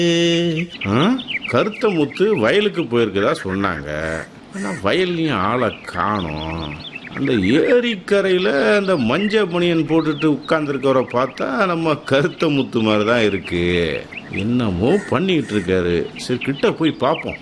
ஆ? கருத்த முத்து வயலுக்கு போயிருக்கதா சொன்னாங்க ஆனா வயல்லையும் ஆளை காணோம் அந்த ஏரிக்கரையில அந்த மஞ்ச பனியன் போட்டுட்டு உட்கார்ந்துருக்கவரை பார்த்தா நம்ம கருத்த முத்து மாதிரி தான் இருக்கு என்னமோ பண்ணிட்டு இருக்காரு சரி கிட்ட போய் பார்ப்போம்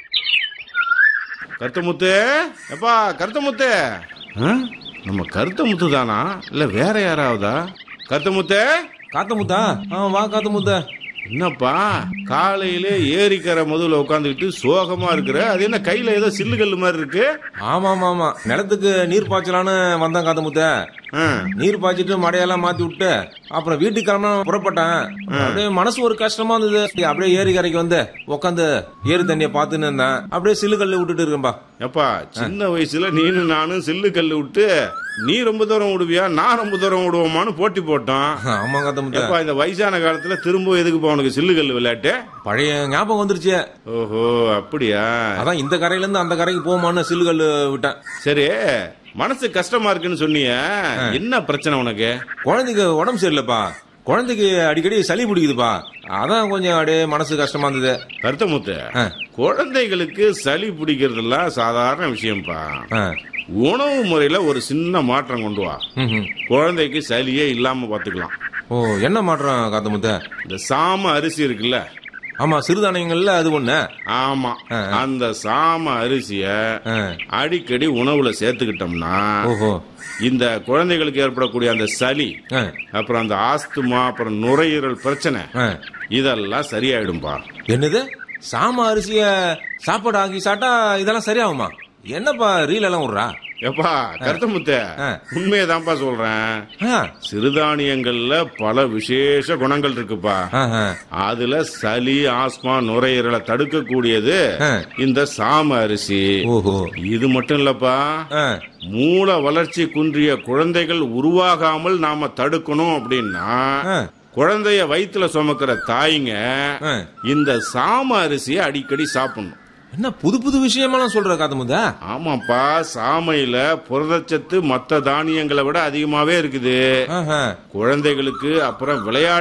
கருத்த முத்து எப்பா கருத்த முத்து ஆ? நம்ம கருத்த முத்து தானா இல்ல வேற யாராவதா கருத்த முத்து காத்த முத்தா ஆ வா காத்த முத்தா என்னப்பா காலையிலே ஏரிக்கரை முதல்ல உட்காந்துக்கிட்டு சோகமா இருக்கிற அது என்ன கையில ஏதோ சில்லுகல்லு மாதிரி இருக்கு ஆமா ஆமா ஆமா நிலத்துக்கு நீர் பாய்ச்சலான்னு வந்தேன் காத்த முத்தா ஆ, நீர் பாய்ச்சிட்டு மடையெல்லாம் மாத்தி விட்டு அப்புறம் வீட்டுக்கு கிளம்ப புறப்பட்டேன் அப்படியே மனசு ஒரு கஷ்டமா இருந்தது அப்படியே ஏரி கரைக்கு வந்து உட்காந்து ஏரி தண்ணியை பார்த்துன்னு இருந்தேன் அப்படியே சில்லு கல்லு விட்டுட்டு இருக்கேன்பா எப்பா சின்ன வயசுல நீனும் நானும் சில்லு கல்லு விட்டு நீ ரொம்ப தூரம் விடுவியா நான் ரொம்ப தூரம் விடுவோமான்னு போட்டி போட்டோம் ஆமா காத்த முத்தா எப்பா இந்த வயசான காலத்துல திரும்ப எதுக்கு பா உனக்கு சில்லு கல்லு விளையாட்டு பழைய ஞாபகம் வந்துருச்சு ஓஹோ அப்படியா அதான் இந்த கரையில இருந்து அந்த கரைக்கு போமான்னு சில்லு கல்லு விட்டேன் சரி மனசு கஷ்டமா இருக்குன்னு சொன்னிய என்ன பிரச்சனை உனக்கு குழந்தைக்கு உடம்பு சரியில்லைப்பா குழந்தைக்கு அடிக்கடி சளி பிடிக்குதுப்பா அதான் கொஞ்சம் அப்படியே மனசு கஷ்டமா இருந்தது கருத்தமுத்து ஆ, குழந்தைகளுக்கு சளி பிடிக்கிறதெல்லாம் சாதாரண விஷயம்ப்பா ஆ, உணவு முறையில ஒரு சின்ன மாற்றம் கொண்டு வா ம், ம். குழந்தைக்கு சளியே இல்லாம பாத்துக்கலாம் ஓ என்ன மாற்றம் காத்த முத்த இந்த சாம அரிசி இருக்குல்ல ஆமா சிறுதானியங்கள்ல அது ஒண்ணு ஆமா அந்த சாம அரிசிய ஆ, அடிக்கடி உணவுல சேர்த்துக்கிட்டோம்னா ஓஹோ இந்த குழந்தைகளுக்கு ஏற்படக்கூடிய அந்த சளி ஆ, அப்புறம் அந்த ஆஸ்துமா அப்புறம் நுரையீரல் பிரச்சனை ஆ. இதெல்லாம் சரியாயிடும்பா என்னது சாம அரிசிய சாப்பாடு ஆக்கி சாப்பிட்டா இதெல்லாம் சரியாகுமா என்னப்பா ரீல் எல்லாம் விடுறா எப்பா கருத்தமுத்த ஆ. உண்மையதான்ப்பா சொல்றேன் ஆ, சிறுதானியங்கள்ல பல விசேஷ குணங்கள் இருக்குப்பா ஆ, ஆ. அதுல சளி ஆஸ்மா நுரையீரலை தடுக்கக்கூடியது ஆ. இந்த சாம அரிசி ஓஹோ இது மட்டும் இல்லப்பா ஆ, மூல வளர்ச்சி குன்றிய குழந்தைகள் உருவாகாமல் நாம தடுக்கணும் அப்படின்னா ஆ, குழந்தைய வயித்துல சுமக்கிற தாய்ங்க ஆ. இந்த சாம அரிசியை அடிக்கடி சாப்பிடணும் என்ன புது புது விஷயமெல்லாம் சொல்ற காத்த முத்தா ஆமாப்பா சாமையில புரதச்சத்து மத்த தானியங்களை விட அதிகமாவே இருக்குது ஆஹா. குழந்தைகளுக்கு அப்புறம் விளையாட்டு